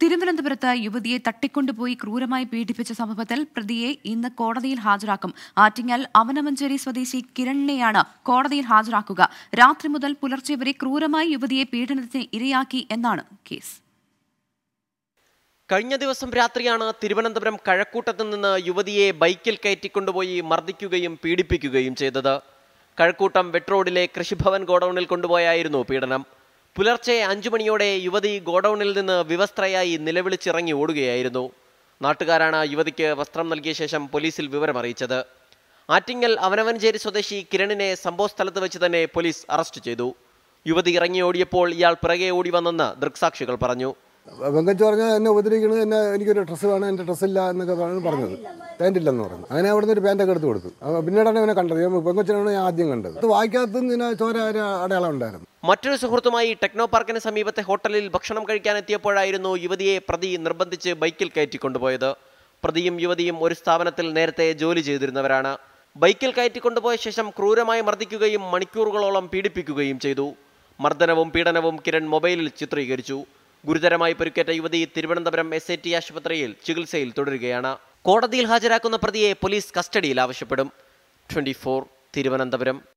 തിരുവനന്തപുരത്ത് യുവതിയെ തട്ടിക്കൊണ്ടുപോയി ക്രൂരമായി പീഡിപ്പിച്ച സംഭവത്തിൽ പ്രതിയെ ഇന്ന് കോടതിയിൽ ഹാജരാക്കും ആറ്റിങ്ങൽ അവനമഞ്ചേരി സ്വദേശി കിരണിനെയാണ് കോടതിയിൽ ഹാജരാക്കുക രാത്രി മുതൽ പുലർച്ചെ വരെ ക്രൂരമായി യുവതിയെ പീഡനത്തിന് ഇരയാക്കി എന്നാണ് കേസ് കഴിഞ്ഞ ദിവസം രാത്രിയാണ് തിരുവനന്തപുരം കഴക്കൂട്ടത്ത് നിന്ന് യുവതിയെ ബൈക്കിൽ കയറ്റിക്കൊണ്ടുപോയി മർദ്ദിക്കുകയും പീഡിപ്പിക്കുകയും ചെയ്തത് കഴക്കൂട്ടം വെട്രോഡിലെ കൃഷിഭവൻ ഗോഡൌണിൽ കൊണ്ടുപോയായിരുന്നു പീഡനം പുലർച്ചെ അഞ്ചു മണിയോടെ യുവതി ഗോഡൌണിൽ നിന്ന് വിവസ്ത്രയായി നിലവിളിച്ചിറങ്ങി ഓടുകയായിരുന്നു നാട്ടുകാരാണ് യുവതിക്ക് വസ്ത്രം നൽകിയ ശേഷം പോലീസിൽ വിവരമറിയിച്ചത് ആറ്റിങ്ങൽ അവനവൻചേരി സ്വദേശി കിരണിനെ സംഭവസ്ഥലത്ത് വെച്ച് തന്നെ പോലീസ് അറസ്റ്റ് ചെയ്തു യുവതി ഇറങ്ങി ഓടിയപ്പോൾ ഇയാൾ പിറകെ ഓടി വന്നെന്ന് ദൃക്സാക്ഷികൾ പറഞ്ഞു വെങ്കച്ച് പറഞ്ഞാൽ എന്നെ ഉപദ്രവിക്കണത് എന്നെ എനിക്കൊരു ഡ്രസ്സ് വേണം എൻ്റെ ഡ്രസ്സില്ല എന്നൊക്കെ പറഞ്ഞു പറഞ്ഞത് പാൻ്റ് ഇല്ലെന്ന് പറഞ്ഞു അങ്ങനെ അവിടെ നിന്ന് ഒരു പാൻ്റൊക്കെ എടുത്ത് കൊടുത്തു അപ്പോൾ പിന്നീടാണ് ഇവനെ കണ്ടത് ഞാൻ വെങ്കച്ചിനാണ് ഞാൻ ആദ്യം കണ്ടത് അത് വായിക്കാത്ത ഇങ്ങനെ ചോര ഒരു അടയാളം ഉണ്ടായിരുന്നു മറ്റൊരു സുഹൃത്തുമായി ടെക്നോ പാർക്കിന് സമീപത്തെ ഹോട്ടലിൽ ഭക്ഷണം കഴിക്കാൻ എത്തിയപ്പോഴായിരുന്നു യുവതിയെ പ്രതി നിർബന്ധിച്ച് ബൈക്കിൽ കയറ്റിക്കൊണ്ടുപോയത് പ്രതിയും യുവതിയും ഒരു സ്ഥാപനത്തിൽ നേരത്തെ ജോലി ചെയ്തിരുന്നവരാണ് ബൈക്കിൽ കയറ്റിക്കൊണ്ടുപോയ ശേഷം ക്രൂരമായി മർദ്ദിക്കുകയും മണിക്കൂറുകളോളം പീഡിപ്പിക്കുകയും ചെയ്തു മർദ്ദനവും പീഡനവും കിരൺ മൊബൈലിൽ ചിത്രീകരിച്ചു ഗുരുതരമായി പരിക്കേറ്റ യുവതി തിരുവനന്തപുരം എസ് ഐ ടി ആശുപത്രിയിൽ ചികിത്സയിൽ തുടരുകയാണ് കോടതിയിൽ ഹാജരാക്കുന്ന പ്രതിയെ പോലീസ് കസ്റ്റഡിയിൽ ആവശ്യപ്പെടും ട്വന്റി തിരുവനന്തപുരം